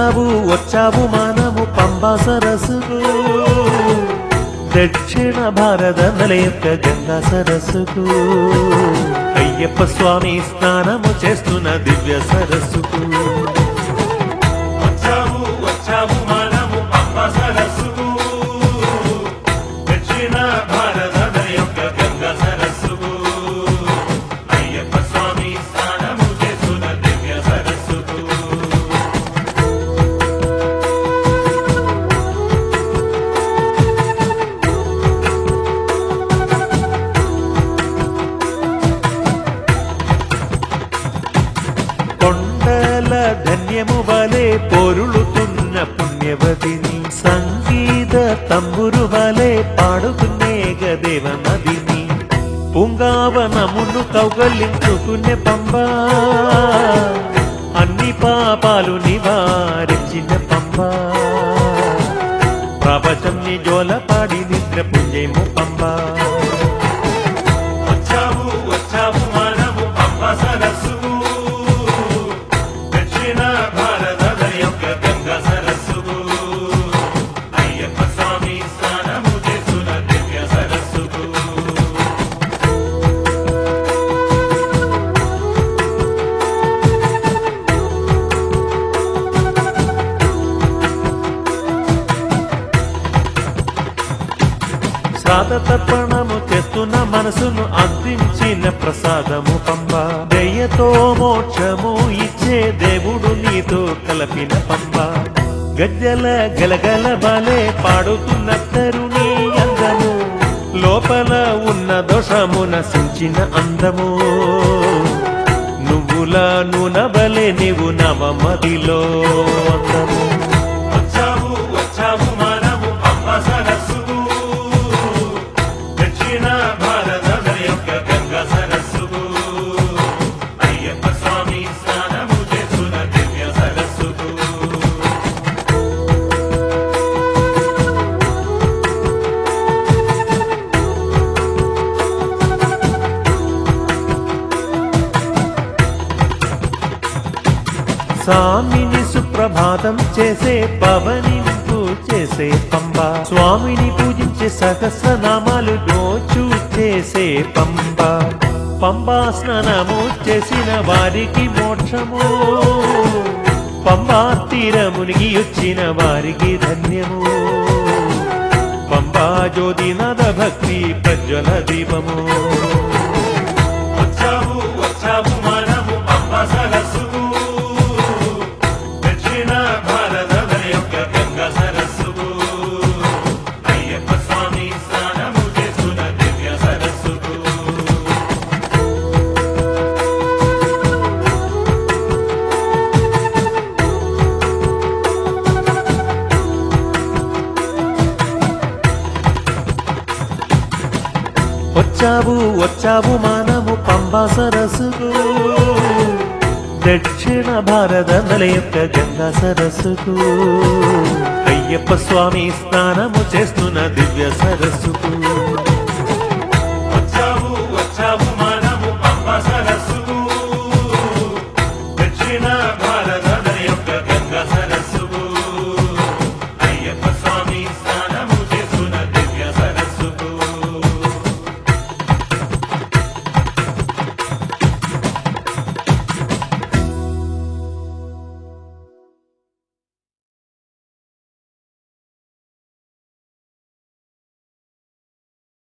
వచ్చావు వచ్చావు మనము పంబా సరస్సుకు దక్షిణ భారత యొక్క గంగా సరస్సుకు అయ్యప్ప స్వామి స్నానము చేస్తున్న దివ్య సరస్సుకు వచ్చాము వచ్చాము మనము పంప సరస్సుకు దక్షిణ భారత యొక్క గంగ సరస్సుకు అయ్యప్ప స్వామి స్నానము చేస్తున్న దివ్య సరస్సుకు కొండల ధన్యము వలె పొరులుతున్న పుణ్యవతిని సంగీత తంబురు వలె పాడుతున్నే గదేవ నదిని పుంగావనమును కౌగలించుకునే పంబా అన్ని పాపాలు నివారించిన పంబా ప్రపంచంని జోలపాడి నిద్ర పుంజేము పంబా వచ్చాము వచ్చాము మనము పంప సరస్సుకు దక్షిణ భారత యొక్క గంగ సరస్సుకు అయ్యప్ప స్వామి స్నానము చేస్తున్న దివ్య సరస్సుకు శ్రాద తర్పణము చేస్తున్న మనసును అందించిన ప్రసాదము పంబ దయ్యతో మోక్షము ఇచ్చే దేవుడు నీతో కలిపిన పంబ గజ్జల గలగల బలే పాడుతున్న తరుణి అందము లోపల ఉన్న దోషము నశించిన అందము నువ్వుల నూనబలే నీవు నవమదిలో అందము వచ్చాము వచ్చాము మనము పంప సరస్సుకు దక్షిణ భారత యొక్క గంగ సరస్సుకు అయ్యప్ప స్వామి స్నానము చేస్తున్న దివ్య సరస్సుకు స్వామిని సుప్రభాతం చేసే పవనింపు చేసే పంబ స్వామిని పూజించే సహస్రనామాలు నోచు చేసే పంబ పంబా స్నానము చేసిన వారికి మోక్షము పంబా తీరమునిగి వచ్చిన వారికి ధన్యము పంబా జ్యోతినాథ భక్తి ప్రజ్వల దీపము వచ్చాము వచ్చాము మనము పంప సరస్సుకు దక్షిణ భారత యొక్క గంగ సరస్సుకు అయ్యప్ప స్వామి స్నానము చేస్తున్న దివ్య సరస్సుకు వచ్చావు వచ్చావు మనము పంబా సరస్సుకు దక్షిణ భారత యొక్క గంగా సరస్సుకు అయ్యప్ప స్వామి స్నానము చేస్తున్న దివ్య సరస్సుకు